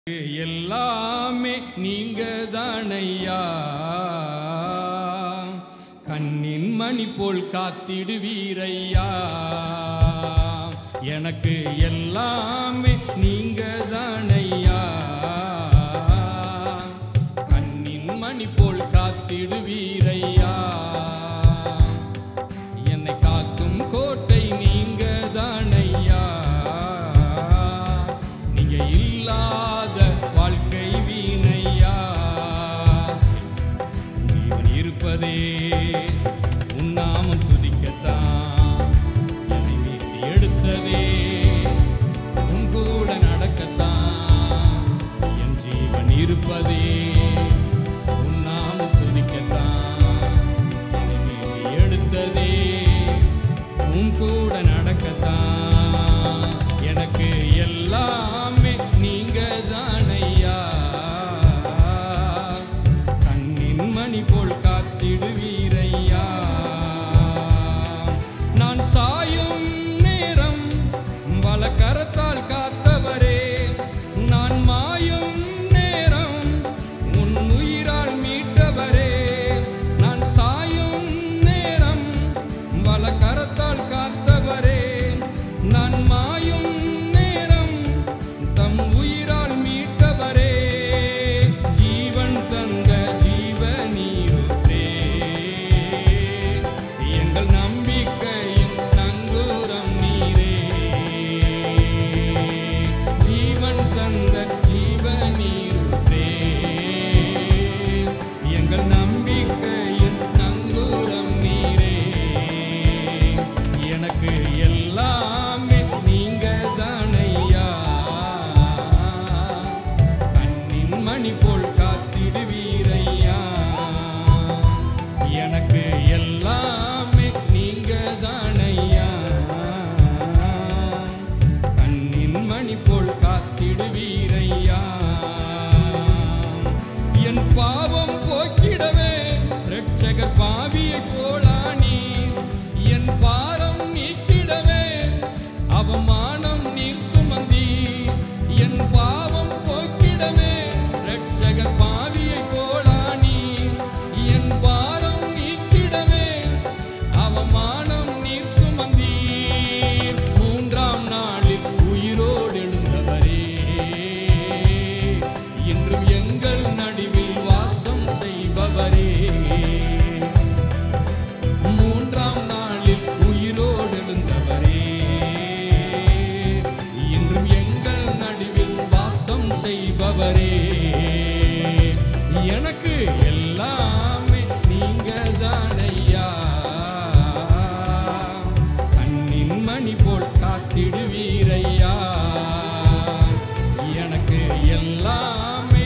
எல்லாமே நீங்க தானையா கண்ணின் மணி போல் காத்திடுவீரையா எனக்கு எல்லாமே நீங்க தானையா கண்ணின் மணி போல் காத்திடுவீரையா என்னை காக்கும் கோட்டை நீங்க தானையா நீங்க இல்லாத வாழ்க்கை வீணையா ஜீவன் இருப்பதே உண்ணாமல் துதிக்கத்தான் என்னை மீட்டு எடுத்ததே உன் கூட நடக்கத்தான் என் ஜீவன் இருப்பதே உண்ணாமல் துதிக்கத்தான் என்னை மீட்டு எடுத்ததே உன் கூட நடக்கத்தான் எனக்கு எல்லாமே நீங்க தானையா கண்ணின் மணி போல் காத்திடுவீரையா நான் சாயும் நேரம் வலக்கரத்தால் காத்தவரே நான் மாயும் நேரம் உன் உயிரால் மீட்டவரே நான் சாயும் நேரம் வலக்கரத்தால் காத்தவரே நான் மாயும் நேரம் தம் உயிரால் மீட்டவரே ஜீவன் தந்த ஜீவனீருத்தே எங்கள் நம்பிக்கையின் நங்கூரம் நீரே ஜீவன் தந்த ஜீவனீருத்தே எங்கள் நம்பிக்கையின் நங்கூரம் நீரே எனக்கு எல்லாமே நீங்க தானையா கண்ணின் மணி போல் காத்திடுவீரையா எனக்கு எல்லாமே நீங்க தானையா கண்ணின் மணி போல் காத்திடுவீரையா என் பாவம் போக்கிடவே ரட்சகர் பாவியை போலானீர் என் பாரம் நீக்கிடவே அவமானம் நீர் சுமந்தி என் பாவம் போக்கிடவே ரட்சகர் பாவியை போலானீர் என் பாரம் நீக்கிடவே அவமானம் நீர் சுமந்தீர் மூன்றாம் நாளில் உயிரோடு எழுந்தவரே இன்றும் எங்கள் நடுவில் வாசம் செய்பவரே மூன்றாம் நாளில் உயிரோடு எழுந்தவரே இன்றும் எங்கள் நடுவில் வாசம் செய்பவரே எனக்கு எல்லாமே நீங்க தானையா கண்ணின் மணி போல் காத்திடுவீரையா எனக்கு எல்லாமே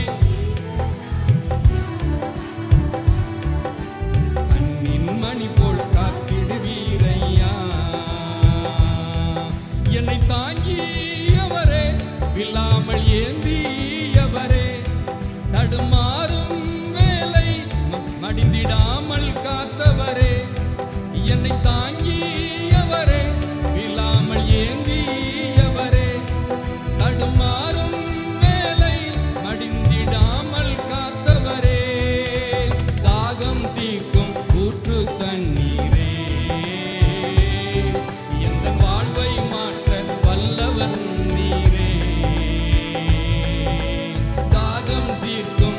கண்ணின் மணி போல் காத்திடுவீரையா என்னை தாங்கியவரே விழாமல் ஏந்தியவரே தடுமாறும் வேலை ம- மடிந்திடாமல் காத்தவரே என்னை தாங்கியவரே விழாமல் ஏந்தியவரே தடுமாறும் வேலை மடிந்திடாமல் காத்தவரே தாகம் தீர்க்கும் ஊற்று தண்ணீரே எந்த வாழ்வை மாற்ற வல்லவர் நீரே தாகம் தீர்க்கும்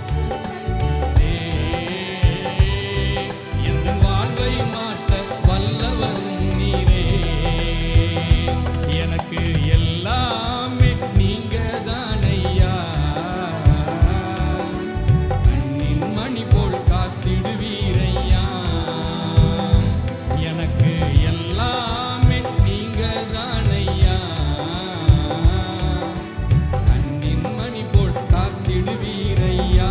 எந்த வாழ்வை மாற்ற வல்லவர் நீரே எனக்கு எல்லாமே நீங்க தானையா கண்ணின் மணி போல் காத்திடுவீரையா எனக்கு எல்லாமே நீங்க தானையா கண்ணின் மணி போல் காத்திடுவீரையா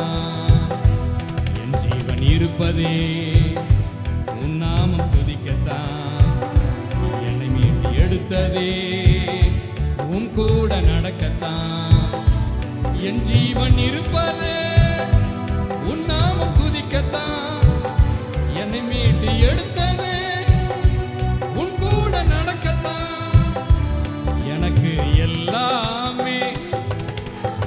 என் ஜீவன் இருப்பதே உன் நாமம் துதிக்கத்தான் என்னை மீட்டு எடுத்ததே உன் கூட நடக்கத்தான் என் ஜீவன் இருப்பதே உன் நாமம் துதிக்கத்தான் என்னை மீட்டு எடுத்ததே உன் கூட நடக்கத்தான் எனக்கு எல்லாமே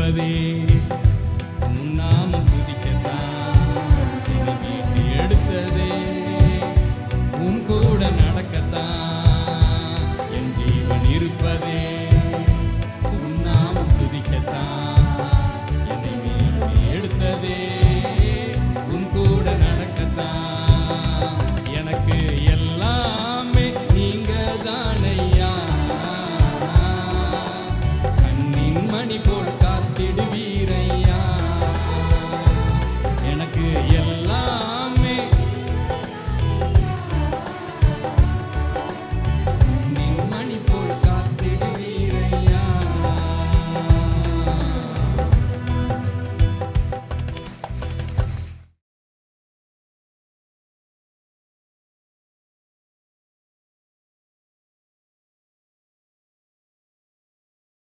இருப்பதே உன் நாமம்